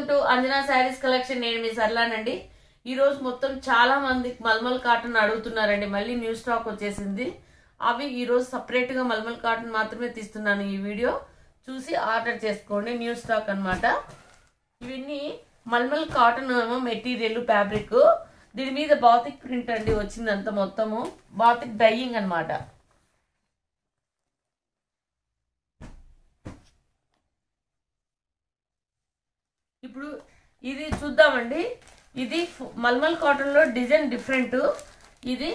To Anjana saris collection నేను మీ సర్లానండి ఈ రోజు మొత్తం చాలా మంది మల్మల్ కాటన్ అడుగుతున్నారండి మళ్ళీ న్యూ స్టాక్ వచ్చేసింది అవి ఈ రోజు సపరేట్ గా మల్మల్ కాటన్ మాత్రమే తీస్తున్నాను ఈ వీడియో చూసి ఆర్డర్ చేసుకోండి న్యూ స్టాక్ అన్నమాట ఇవన్నీ మల్మల్ కాటన్ మెటీరియల్ ఫ్యాబ్రిక్ దీని మీద బాతిక్ ప్రింట్ అండి వచ్చిందంత మొత్తము బాతిక్ డైయింగ్ అన్నమాట ఇప్పుడు ఇది చూద్దామండి ఇది ఫు- మల్మల్ కాటన్ లో డిజైన్ డిఫరెంట్ ఇది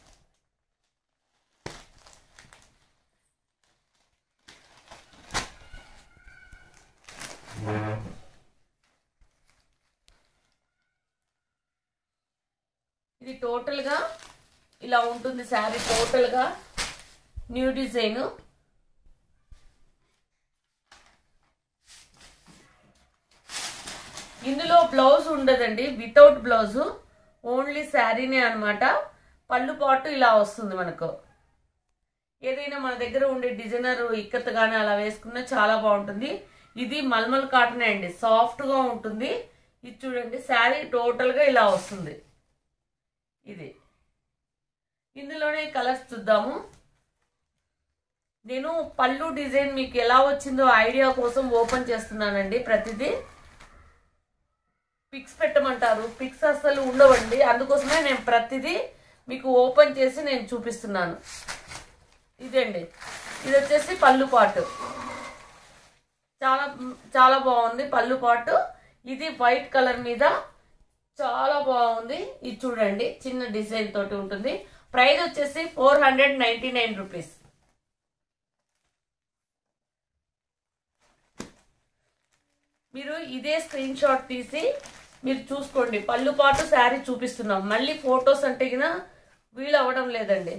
ఇది టోటల్ గా ఇలా ఉంటుంది శారీ టోటల్ గా న్యూ డిజైన్ ఇందులో బ్లౌజ్ ఉండదండి వితౌట్ బ్లౌజ్ ఓన్లీ శారీనే అన్నమాట పళ్ళు పాటు ఇలా వస్తుంది మనకు ఏదైనా మన దగ్గర ఉండే డిజైనర్ ఇక్కత్ కానీ అలా వేసుకున్నా చాలా బాగుంటుంది ఇది మల్మల్ కాటనే అండి సాఫ్ట్ గా ఉంటుంది ఇది చూడండి శారీ టోటల్ గా ఇలా వస్తుంది ఇది ఇందులోనే కలర్స్ చూద్దాము నేను పళ్ళు డిజైన్ మీకు ఎలా వచ్చిందో ఐడియా కోసం ఓపెన్ చేస్తున్నానండి ప్రతిదీ పిక్స్ పెట్టమంటారు పిక్స్ అసలు ఉండవండి అందుకోసమే నేను ప్రతిదీ మీకు ఓపెన్ చేసి నేను చూపిస్తున్నాను ఇదండి ఇది వచ్చేసి పళ్ళు పాటు చాలా చాలా బాగుంది పళ్ళు పాటు ఇది వైట్ కలర్ మీద చాలా బాగుంది ఇది చూడండి చిన్న డిజైన్ తోటి ఉంటుంది ప్రైస్ వచ్చేసి four hundred ninety nine rupees మీరు ఇదే స్క్రీన్ షాట్ తీసి మీరు చూసుకోండి పళ్ళు పాటు శారీ చూపిస్తున్నాం మళ్ళీ ఫొటోస్ అంటే గిన వీలు అవ్వడం లేదండి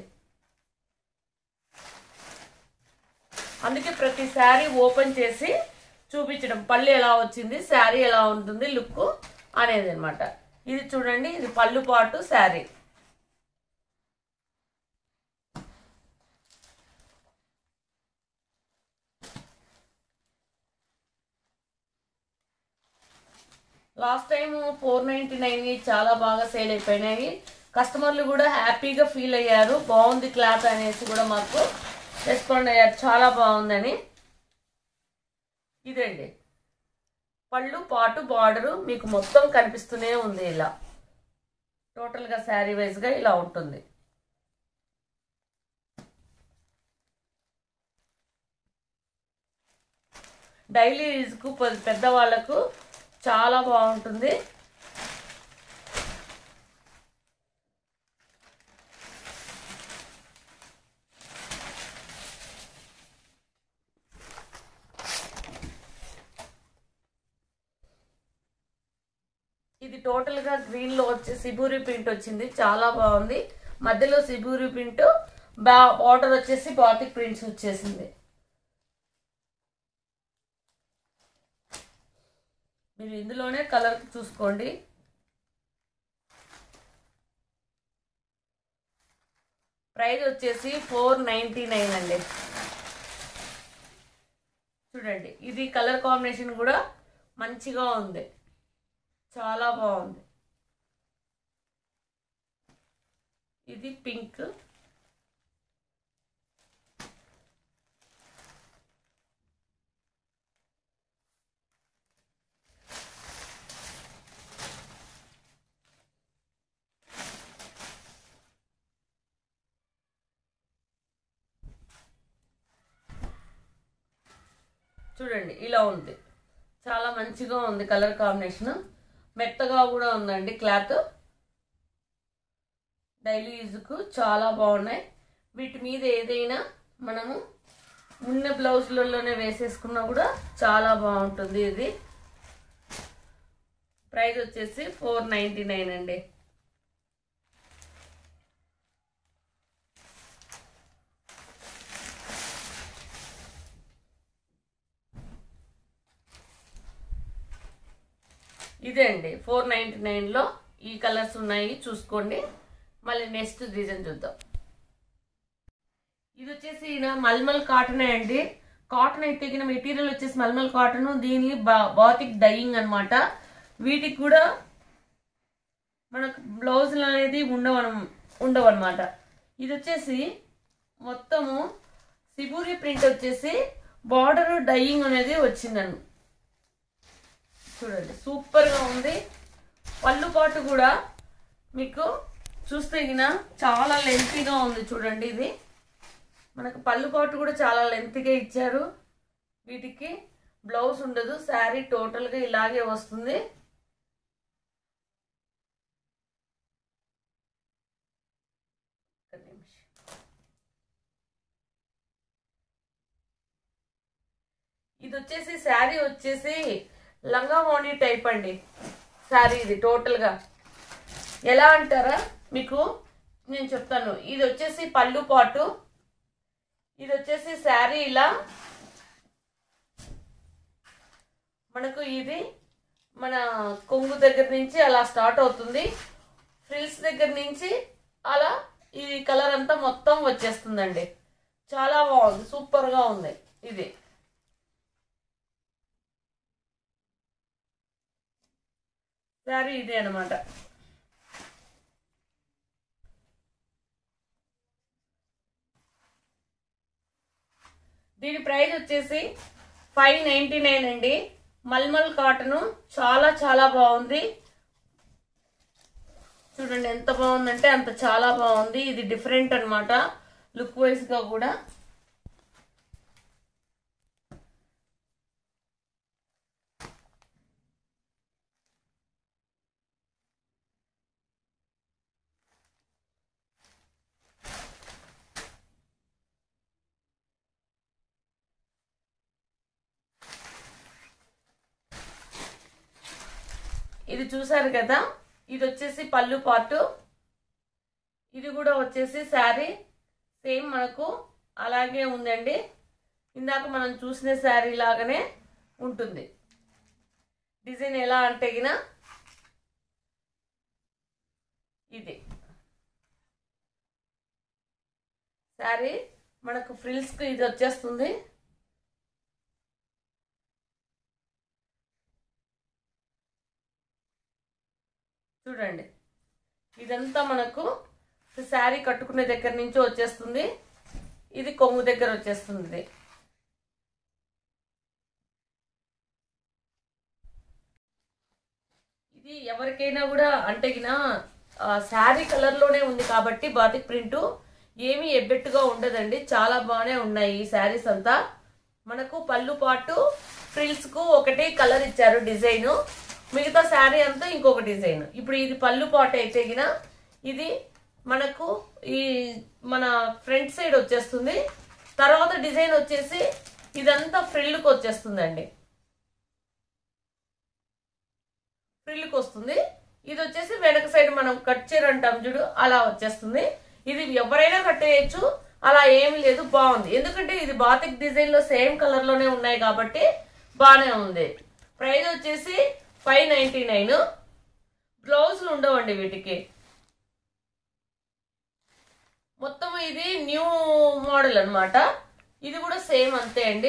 అందుకే ప్రతి శారీ ఓపెన్ చేసి చూపించడం పళ్ళు ఎలా వచ్చింది శారీ ఎలా ఉంటుంది లుక్ అనేది అనమాట ఇది చూడండి ఇది పళ్ళు పాటు sari last time four ninety nine చాలా బాగా సేల్ అయిపోయినాయి కస్టమర్లు కూడా హ్యాపీగా ఫీల్ అయ్యారు బాగుంది క్లాత్ అనేసి కూడా మాకు రెస్పాండ్ అయ్యారు చాలా బాగుందని ఇదండి పళ్ళు పాటు బార్డరు మీకు మొత్తం కనిపిస్తూనే ఉంది ఇలా టోటల్గా శారీ వైజ్గా ఇలా ఉంటుంది డైలీ యూజ్కు పెద్దవాళ్ళకు చాలా బాగుంటుంది ఇది టోటల్ గా గ్రీన్ లో వచ్చి సిబూరి ప్రింట్ వచ్చింది చాలా బాగుంది మధ్యలో సిబూరి ప్రింట్ బార్డర్ వచ్చేసి బాతిక్ ప్రింట్స్ వచ్చేసింది మీరు ఇందులోనే కలర్ చూసుకోండి ప్రైస్ వచ్చేసి ఫోర్ నైంటీ నైన్ అండి చూడండి ఇది కలర్ కాంబినేషన్ కూడా మంచిగా ఉంది చాలా బాగుంది ఇది పింక్ చూడండి ఇలా ఉంది చాలా మంచిగా ఉంది కలర్ కాంబినేషన్ మెత్తగా కూడా ఉందండి క్లాత్ డైలీ యూజ్కు చాలా బాగున్నాయి వీటి మీద ఏదైనా మనము ఉన్న బ్లౌజ్లలోనే వేసేసుకున్నా కూడా చాలా బాగుంటుంది ఇది ప్రైస్ వచ్చేసి ఫోర్ నైంటీ నైన్ అండి ఇదే అండి ఫోర్ నైంటీ నైన్లో ఈ కలర్స్ ఉన్నాయి చూసుకోండి మళ్ళీ నెక్స్ట్ డిజైన్ చూద్దాం ఇది వచ్చేసి ఈయన మల్మల్ కాటనే అండి కాటన్ అయితే గిన మెటీరియల్ వచ్చేసి మల్మల్ కాటన్ దీని బా బాతిక్ డైయింగ్ అనమాట వీటికి కూడా మనకు బ్లౌజులు అనేది ఉండవు ఉండవు అనమాట ఇది వచ్చేసి మొత్తము సిబూరి ప్రింట్ వచ్చేసి బార్డర్ డైయింగ్ అనేది వచ్చిందండి చూడండి సూపర్గా ఉంది పళ్ళు పాటు కూడా మీకు చూస్తే గిన చాలా లెంతీగా ఉంది చూడండి ఇది మనకు పళ్ళు పాటు కూడా చాలా లెంతీగా ఇచ్చారు వీటికి బ్లౌజ్ ఉండదు శారీ టోటల్గా ఇలాగే వస్తుంది ఒక్క నిమిషం. ఇది వచ్చేసి శారీ వచ్చేసి లంగా ఓణి టైప్ అండి శారీ ఇది టోటల్గా ఎలా అంటారా మీకు నేను చెప్తాను ఇది వచ్చేసి పళ్ళు పాటు ఇది వచ్చేసి శారీ ఇలా మనకు ఇది మన కొంగు దగ్గర నుంచి అలా స్టార్ట్ అవుతుంది ఫ్రిల్స్ దగ్గర నుంచి అలా ఈ కలర్ అంతా మొత్తం వచ్చేస్తుందండి చాలా బాగుంది సూపర్గా ఉంది ఇది శారీ ఇదే అనమాట దీని ప్రైస్ వచ్చేసి ఫైవ్ నైంటీ నైన్ అండి మల్మల్ కాటన్ చాలా చాలా బాగుంది చూడండి ఎంత బాగుందంటే అంత చాలా బాగుంది ఇది డిఫరెంట్ అనమాట లుక్ వైజ్గా కూడా ఇది చూసారు కదా ఇది వచ్చేసి పళ్ళు పాటు ఇది కూడా వచ్చేసి శారీ సేమ్ మనకు అలాగే ఉందండి ఇందాక మనం చూసిన శారీ లాగానే ఉంటుంది డిజైన్ ఎలా అంటే గిన ఇది శారీ మనకు ఫ్రిల్స్కి ఇది వచ్చేస్తుంది చూడండి ఇదంతా మనకు శారీ కట్టుకునే దగ్గర నుంచి వచ్చేస్తుంది ఇది కొంగు దగ్గర వచ్చేస్తుంది ఇది. ఇది ఎవరికైనా కూడా అంటే గిన శారీ కలర్లోనే ఉంది కాబట్టి బాతిక్ ప్రింట్ ఏమీ ఎబ్బెట్టుగా ఉండదండి చాలా బాగానే ఉన్నాయి ఈ శారీస్ అంతా మనకు పళ్ళు పాటు ఫ్రిల్స్కు ఒకటే కలర్ ఇచ్చారు డిజైన్ మిగతా శారీ అంతా ఇంకొక డిజైన్ ఇప్పుడు ఇది పళ్ళు పాటు అయితే గిన ఇది మనకు ఈ మన ఫ్రంట్ సైడ్ వచ్చేస్తుంది తర్వాత డిజైన్ వచ్చేసి ఇదంతా ఫ్రిల్కి వచ్చేస్తుందండి ఫ్రిల్కి వస్తుంది ఇది వచ్చేసి వెనక సైడ్ మనం కట్ చీర అంటాం చూడు అలా వచ్చేస్తుంది ఇది ఎవరైనా కట్టేయచ్చు అలా ఏమి లేదు బాగుంది ఎందుకంటే ఇది బాతిక్ డిజైన్ లో సేమ్ కలర్ లోనే ఉన్నాయి కాబట్టి బాగానే ఉంది ప్రైస్ వచ్చేసి ఫైవ్ నైన్టీ నైన్ బ్లౌజులు ఉండవండి వీటికి మొత్తం ఇది న్యూ మోడల్ అన్నమాట ఇది కూడా సేమ్ అంతే అండి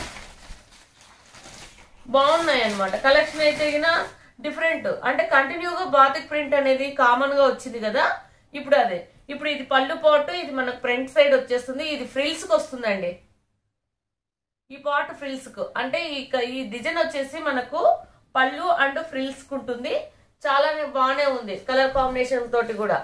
బాగున్నాయి అన్నమాట కలెక్షన్ అయితే గిన డిఫరెంట్ అంటే కంటిన్యూగా బాతిక్ ప్రింట్ అనేది కామన్ గా వచ్చింది కదా ఇప్పుడు అదే ఇప్పుడు ఇది పళ్ళు పాటు ఇది మనకు ఫ్రంట్ సైడ్ వచ్చేస్తుంది ఇది ఫ్రిల్స్ కి వస్తుందండి ఈ పార్ట్ ఫ్రిల్స్ కు అంటే ఈ క- ఈ డిజైన్ వచ్చేసి మనకు పళ్ళు అండ్ ఫ్రిల్స్ కు ఉంటుంది చాలా బాగానే ఉంది కలర్ కాంబినేషన్ తోటి కూడా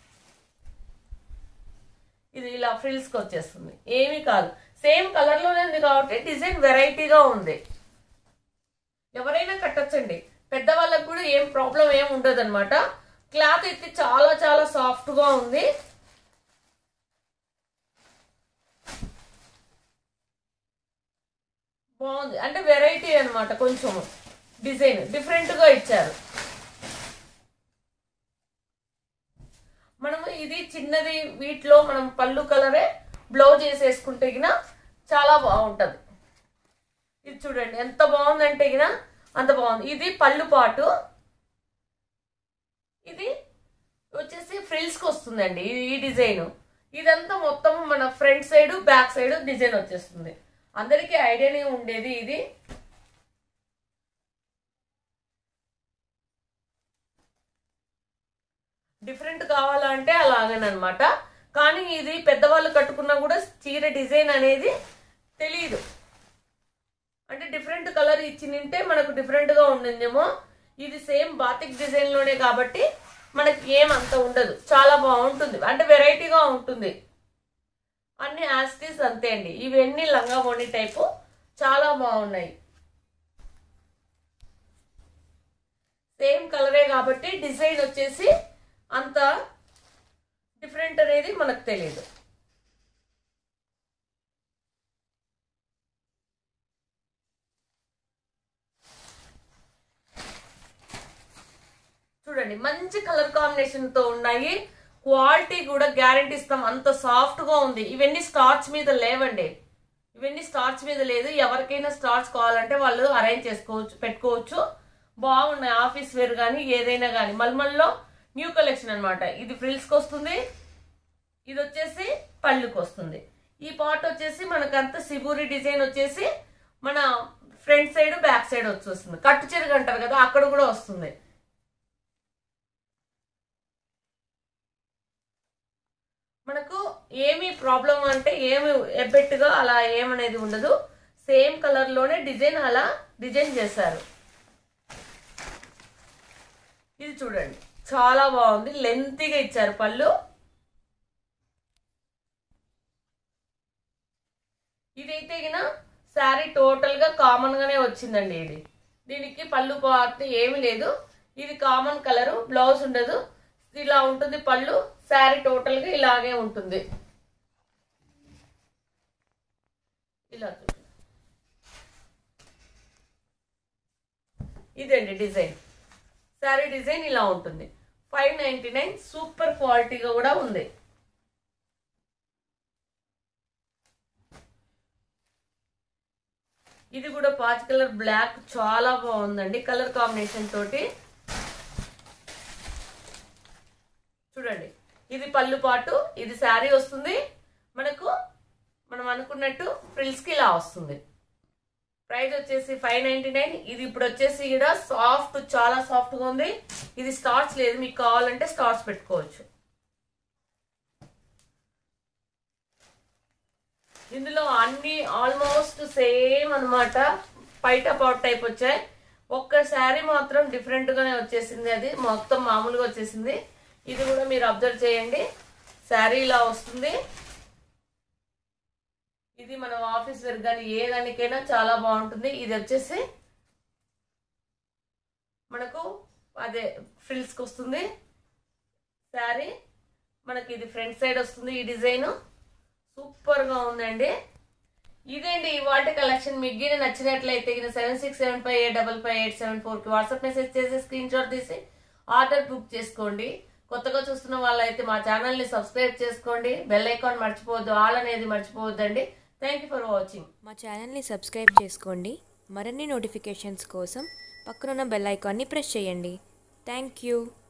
ఇది ఇలా ఫ్రిల్స్ కి వచ్చేస్తుంది ఏమీ కాదు సేమ్ కలర్ లోనే ఉంది కాబట్టి డిజైన్ వెరైటీగా ఉంది ఎవరైనా కట్టొచ్చండి పెద్దవాళ్ళకి కూడా ఏం ప్రాబ్లం ఏం ఉండదు అనమాట క్లాత్ అయితే చాలా చాలా సాఫ్ట్ గా ఉంది బాగుంది అంటే వెరైటీ అన్నమాట కొంచెం డిజైన్ డిఫరెంట్ గా ఇచ్చారు మనము ఇది చిన్నది వీటిలో మనం పళ్ళు కలరే బ్లౌజ్ వేసేసుకుంటే గిన చాలా బాగుంటది ఇది చూడండి ఎంత బాగుందంటే గిన అంత బాగుంది ఇది పళ్ళు పాటు ఇది వచ్చేసి ఫ్రిల్స్ కి వస్తుందండి ఈ- ఈ డిజైన్ ఇదంతా మొత్తం మన front side back side design వచ్చేస్తుంది అందరికీ ఐడియానే ఉండేది ఇది డిఫరెంట్ కావాలంటే అలాగేనమాట కానీ ఇది పెద్దవాళ్ళు కట్టుకున్నా కూడా చీర డిజైన్ అనేది తెలియదు అంటే డిఫరెంట్ కలర్ ఇచ్చి నింటే మనకు డిఫరెంట్గా ఉండిందేమో ఇది సేమ్ బాతిక్ డిజైన్లోనే కాబట్టి మనకి ఏం అంత ఉండదు చాలా బాగుంటుంది అంటే వెరైటీగా ఉంటుంది అన్ని యాస్టీస్ అంతే అండి ఇవన్నీ లంగా ఓణి టైపు చాలా బాగున్నాయి సేమ్ కలరే కాబట్టి డిజైన్ వచ్చేసి అంత డిఫరెంట్ అనేది మనకు తెలియదు చూడండి మంచి కలర్ కాంబినేషన్ తో ఉన్నాయి క్వాలిటీ కూడా గ్యారంటీ ఇస్తాం అంత సాఫ్ట్ గా ఉంది ఇవన్నీ స్టార్చ్ మీద లేవండి ఇవన్నీ స్టార్చ్ మీద లేదు ఎవరికైనా స్టార్చ్ కావాలంటే వాళ్ళు అరేంజ్ చేసుకోవచ్చు పెట్టుకోవచ్చు బాగున్నాయి ఆఫీస్ వేర్ కానీ ఏదైనా కానీ మల్మల్లో న్యూ కలెక్షన్ అన్నమాట ఇది ఫ్రిల్స్కి వస్తుంది ఇది వచ్చేసి పళ్ళుకి వస్తుంది ఈ పార్ట్ వచ్చేసి మనకంత సిబూరి డిజైన్ వచ్చేసి మన ఫ్రంట్ సైడ్ బ్యాక్ సైడ్ వచ్చి వస్తుంది కట్టు చెరుగు అంటారు కదా అక్కడ కూడా వస్తుంది మనకు ఏమి ప్రాబ్లం అంటే ఏమి ఎబ్బెట్టుగా అలా ఏమనేది ఉండదు సేమ్ కలర్ లోనే డిజైన్ అలా డిజైన్ చేశారు ఇది చూడండి చాలా బాగుంది లెంతీగా ఇచ్చారు పళ్ళు ఇదైతే గిన శారీ టోటల్ గా కామన్ గానే వచ్చిందండి ఇది దీనికి పళ్ళు పార్ట్ ఏమీ లేదు ఇది కామన్ కలర్ బ్లౌజ్ ఉండదు ఇలా ఉంటుంది పళ్ళు శారీ టోటల్ గా ఇలాగే ఉంటుంది ఇలా చూడండి. ఇదండి డిజైన్ శారీ డిజైన్ ఇలా ఉంటుంది ఫైవ్ నైన్టీ నైన్ సూపర్ క్వాలిటీగా కూడా ఉంది ఇది కూడా పాచ్ కలర్ బ్లాక్ చాలా బాగుందండి కలర్ కాంబినేషన్ తోటి చూడండి ఇది పళ్ళు పాటు ఇది శారీ వస్తుంది మనకు మనం అనుకున్నట్టు ఫ్రిల్స్ కి ఇలా వస్తుంది ప్రైస్ వచ్చేసి ఫైవ్ నైన్టీ నైన్ ఇది ఇప్పుడు వచ్చేసి ఇక్కడ సాఫ్ట్ చాలా సాఫ్ట్ గా ఉంది ఇది స్టార్చ్ లేదు మీకు కావాలంటే స్టార్చ్ పెట్టుకోవచ్చు ఇందులో అన్ని ఆల్మోస్ట్ సేమ్ అన్నమాట పైట పౌట్ టైప్ వచ్చాయి ఒక్క శారీ మాత్రం డిఫరెంట్ గానే వచ్చేసింది అది మొత్తం మామూలుగా వచ్చేసింది ఇది కూడా మీరు అబ్జర్వ్ చేయండి శారీ ఇలా వస్తుంది ఇది మనం ఆఫీస్ వేర్ కానీ ఏ దానికైనా చాలా బాగుంటుంది ఇది వచ్చేసి మనకు అదే ఫ్రిల్స్కి వస్తుంది శారీ మనకి ఇది ఫ్రంట్ సైడ్ వస్తుంది ఈ డిజైన్ సూపర్ గా ఉందండి ఇదేంటి ఇవాటి కలెక్షన్ మీకు గిన నచ్చినట్లయితే seven six seven five eight double five eight seven four కి వాట్సాప్ మెసేజ్ చేసి స్క్రీన్ షాట్ తీసి ఆర్డర్ బుక్ చేసుకోండి కొత్తగా చూస్తున్న వాళ్ళైతే మా ఛానల్ ని సబ్స్క్రైబ్ చేసుకోండి బెల్ ఐకాన్ మర్చిపోవద్దు ఆల్ అనేది మర్చిపోవద్దండి థ్యాంక్ యూ ఫర్ వాచింగ్ మా ఛానల్ని సబ్స్క్రైబ్ చేసుకోండి మరిన్ని నోటిఫికేషన్స్ కోసం పక్కనున్న బెల్ ఐకాన్ని ప్రెస్ చేయండి థ్యాంక్ యూ